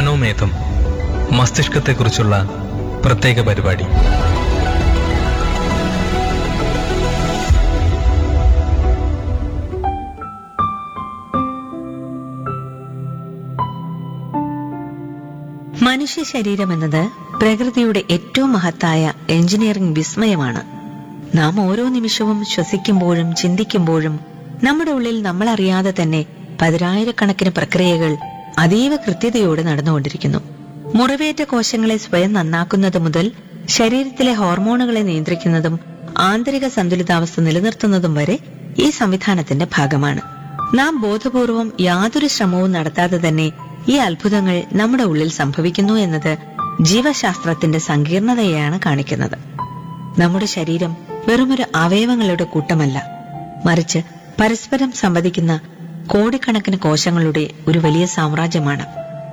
മനോമേധം മസ്തിഷ്കത്തെക്കുറിച്ചുള്ള പ്രത്യേക പരിപാടി മനുഷ്യ ശരീരം എന്നത് പ്രകൃതിയുടെ ഏറ്റവും മഹത്തായ എഞ്ചിനീയറിംഗ് വിസ്മയമാണ് നാം ഓരോ നിമിഷവും ശ്വസിക്കുമ്പോഴും ചിന്തിക്കുമ്പോഴും നമ്മുടെ ഉള്ളിൽ നമ്മളറിയാതെ തന്നെ പതിനായിരക്കണക്കിന് പ്രക്രിയകൾ അതീവ കൃത്യതയോടെ നടന്നുകൊണ്ടിരിക്കുന്നു മുറിവേറ്റ കോശങ്ങളെ സ്വയം നന്നാക്കുന്നത് മുതൽ ശരീരത്തിലെ ഹോർമോണുകളെ നിയന്ത്രിക്കുന്നതും ആന്തരിക സന്തുലിതാവസ്ഥ നിലനിർത്തുന്നതും വരെ ഈ സംവിധാനത്തിന്റെ ഭാഗമാണ് നാം ബോധപൂർവം യാതൊരു ശ്രമവും നടത്താതെ തന്നെ ഈ അത്ഭുതങ്ങൾ നമ്മുടെ ഉള്ളിൽ സംഭവിക്കുന്നു എന്നത് ജീവശാസ്ത്രത്തിന്റെ സങ്കീർണതയെയാണ് കാണിക്കുന്നത് നമ്മുടെ ശരീരം വെറുമൊരു അവയവങ്ങളുടെ കൂട്ടമല്ല മറിച്ച് പരസ്പരം സംവദിക്കുന്ന കോടിക്കണക്കിന് കോശങ്ങളുടെ ഒരു വലിയ സാമ്രാജ്യമാണ്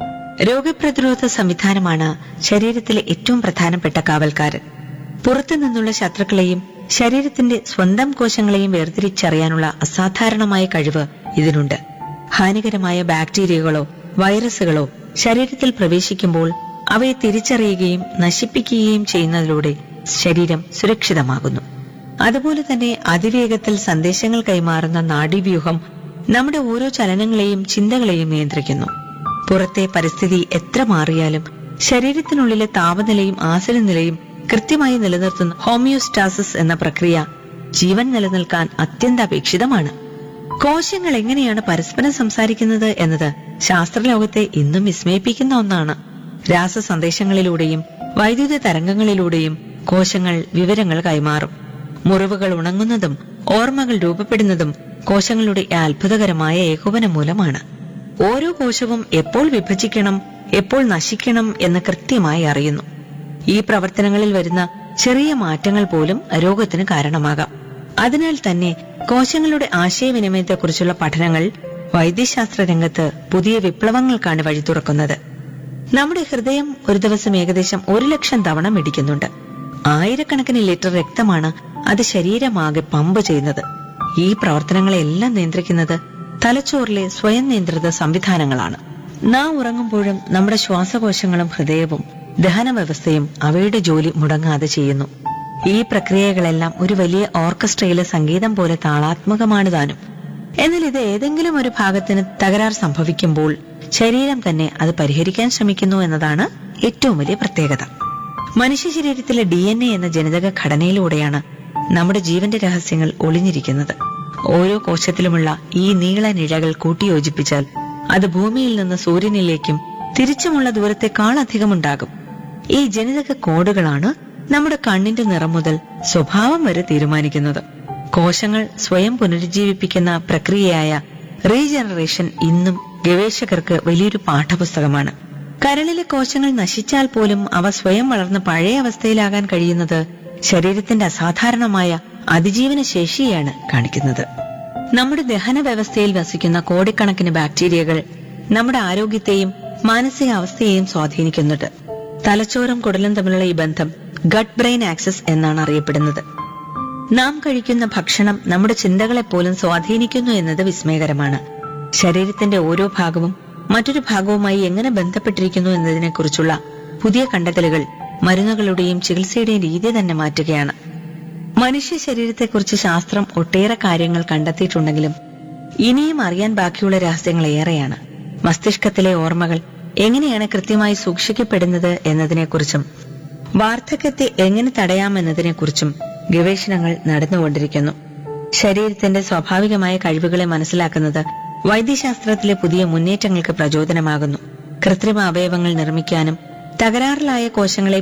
രോഗപ്രതിരോധ സംവിധാനമാണ് ശരീരത്തിലെ ഏറ്റവും പ്രധാനപ്പെട്ട കാവൽക്കാരൻ പുറത്തു നിന്നുള്ള ശത്രുക്കളെയും ശരീരത്തിന്റെ സ്വന്തം കോശങ്ങളെയും വേർതിരിച്ചറിയാനുള്ള അസാധാരണമായ കഴിവ് ഇതിനുണ്ട് ഹാനികരമായ ബാക്ടീരിയകളോ വൈറസുകളോ ശരീരത്തിൽ പ്രവേശിക്കുമ്പോൾ അവയെ തിരിച്ചറിയുകയും നശിപ്പിക്കുകയും ചെയ്യുന്നതിലൂടെ ശരീരം സുരക്ഷിതമാകുന്നു അതുപോലെ തന്നെ അതിവേഗത്തിൽ സന്ദേശങ്ങൾ കൈമാറുന്ന നാഡീവ്യൂഹം നമ്മുടെ ഓരോ ചലനങ്ങളെയും ചിന്തകളെയും നിയന്ത്രിക്കുന്നു പുറത്തെ പരിസ്ഥിതി എത്ര മാറിയാലും ശരീരത്തിനുള്ളിലെ താപനിലയും ആസനനിലയും കൃത്യമായി നിലനിർത്തുന്ന ഹോമിയോസ്റ്റാസിസ് എന്ന പ്രക്രിയ ജീവൻ നിലനിൽക്കാൻ അത്യന്താപേക്ഷിതമാണ് കോശങ്ങൾ എങ്ങനെയാണ് പരസ്പരം സംസാരിക്കുന്നത് എന്നത് ശാസ്ത്രലോകത്തെ ഇന്നും വിസ്മയിപ്പിക്കുന്ന ഒന്നാണ് രാസ സന്ദേശങ്ങളിലൂടെയും വൈദ്യുത തരംഗങ്ങളിലൂടെയും കോശങ്ങൾ വിവരങ്ങൾ കൈമാറും മുറിവുകൾ ഉണങ്ങുന്നതും ഓർമ്മകൾ രൂപപ്പെടുന്നതും കോശങ്ങളുടെ ഈ അത്ഭുതകരമായ ഏകോപനം മൂലമാണ് ഓരോ കോശവും എപ്പോൾ വിഭജിക്കണം എപ്പോൾ നശിക്കണം എന്ന് കൃത്യമായി അറിയുന്നു ഈ പ്രവർത്തനങ്ങളിൽ വരുന്ന ചെറിയ മാറ്റങ്ങൾ പോലും രോഗത്തിന് കാരണമാകാം അതിനാൽ തന്നെ കോശങ്ങളുടെ ആശയവിനിമയത്തെക്കുറിച്ചുള്ള പഠനങ്ങൾ വൈദ്യശാസ്ത്ര രംഗത്ത് പുതിയ വിപ്ലവങ്ങൾക്കാണ് വഴി തുറക്കുന്നത് നമ്മുടെ ഹൃദയം ഒരു ദിവസം ഏകദേശം ഒരു ലക്ഷം തവണ മിടിക്കുന്നുണ്ട് ആയിരക്കണക്കിന് ലിറ്റർ രക്തമാണ് അത് ശരീരമാകെ പമ്പ് ചെയ്യുന്നത് ഈ പ്രവർത്തനങ്ങളെല്ലാം നിയന്ത്രിക്കുന്നത് തലച്ചോറിലെ സ്വയം നിയന്ത്രിത സംവിധാനങ്ങളാണ് നാം ഉറങ്ങുമ്പോഴും നമ്മുടെ ശ്വാസകോശങ്ങളും ഹൃദയവും ദഹന വ്യവസ്ഥയും അവയുടെ ജോലി മുടങ്ങാതെ ചെയ്യുന്നു ഈ പ്രക്രിയകളെല്ലാം ഒരു വലിയ ഓർക്കസ്ട്രയിലെ സംഗീതം പോലെ താളാത്മകമാണ് താനും എന്നാൽ ഇത് ഏതെങ്കിലും ഒരു ഭാഗത്തിന് തകരാർ സംഭവിക്കുമ്പോൾ ശരീരം തന്നെ അത് പരിഹരിക്കാൻ ശ്രമിക്കുന്നു എന്നതാണ് ഏറ്റവും വലിയ പ്രത്യേകത മനുഷ്യ ശരീരത്തിലെ ഡി എൻ എ എന്ന ജനിതക ഘടനയിലൂടെയാണ് നമ്മുടെ ജീവന്റെ രഹസ്യങ്ങൾ ഒളിഞ്ഞിരിക്കുന്നത് ഓരോ കോശത്തിലുമുള്ള ഈ നീളനിഴകൾ കൂട്ടിയോജിപ്പിച്ചാൽ അത് ഭൂമിയിൽ നിന്ന് സൂര്യനിലേക്കും തിരിച്ചുമുള്ള ദൂരത്തെക്കാൾ അധികമുണ്ടാകും ഈ ജനിതക കോഡുകളാണ് നമ്മുടെ കണ്ണിന്റെ നിറം മുതൽ സ്വഭാവം വരെ തീരുമാനിക്കുന്നത് കോശങ്ങൾ സ്വയം പുനരുജ്ജീവിപ്പിക്കുന്ന പ്രക്രിയയായ റീജനറേഷൻ ഇന്നും ഗവേഷകർക്ക് വലിയൊരു പാഠപുസ്തകമാണ് കരളിലെ കോശങ്ങൾ നശിച്ചാൽ പോലും അവ സ്വയം വളർന്ന് പഴയ അവസ്ഥയിലാകാൻ കഴിയുന്നത് ശരീരത്തിന്റെ അസാധാരണമായ അതിജീവന ശേഷിയാണ് കാണിക്കുന്നത് നമ്മുടെ ദഹന വ്യവസ്ഥയിൽ വസിക്കുന്ന കോടിക്കണക്കിന് ബാക്ടീരിയകൾ നമ്മുടെ ആരോഗ്യത്തെയും മാനസികാവസ്ഥയെയും സ്വാധീനിക്കുന്നുണ്ട് തലച്ചോറും കുടലും തമ്മിലുള്ള ഈ ബന്ധം ഗട്ട് ബ്രെയിൻ ആക്സസ് എന്നാണ് അറിയപ്പെടുന്നത് നാം കഴിക്കുന്ന ഭക്ഷണം നമ്മുടെ ചിന്തകളെ പോലും സ്വാധീനിക്കുന്നു എന്നത് വിസ്മയകരമാണ് ശരീരത്തിന്റെ ഓരോ ഭാഗവും മറ്റൊരു ഭാഗവുമായി എങ്ങനെ ബന്ധപ്പെട്ടിരിക്കുന്നു എന്നതിനെക്കുറിച്ചുള്ള പുതിയ കണ്ടെത്തലുകൾ മരുന്നുകളുടെയും ചികിത്സയുടെയും രീതി തന്നെ മാറ്റുകയാണ് മനുഷ്യ ശരീരത്തെക്കുറിച്ച് ശാസ്ത്രം ഒട്ടേറെ കാര്യങ്ങൾ കണ്ടെത്തിയിട്ടുണ്ടെങ്കിലും ഇനിയും അറിയാൻ ബാക്കിയുള്ള രഹസ്യങ്ങൾ ഏറെയാണ് മസ്തിഷ്കത്തിലെ ഓർമ്മകൾ എങ്ങനെയാണ് കൃത്യമായി സൂക്ഷിക്കപ്പെടുന്നത് എന്നതിനെക്കുറിച്ചും വാർദ്ധക്യത്തെ എങ്ങനെ തടയാമെന്നതിനെക്കുറിച്ചും ഗവേഷണങ്ങൾ നടന്നുകൊണ്ടിരിക്കുന്നു ശരീരത്തിന്റെ സ്വാഭാവികമായ കഴിവുകളെ മനസ്സിലാക്കുന്നത് വൈദ്യശാസ്ത്രത്തിലെ പുതിയ മുന്നേറ്റങ്ങൾക്ക് പ്രചോദനമാകുന്നു കൃത്രിമ അവയവങ്ങൾ നിർമ്മിക്കാനും തകരാറിലായ കോശങ്ങളെ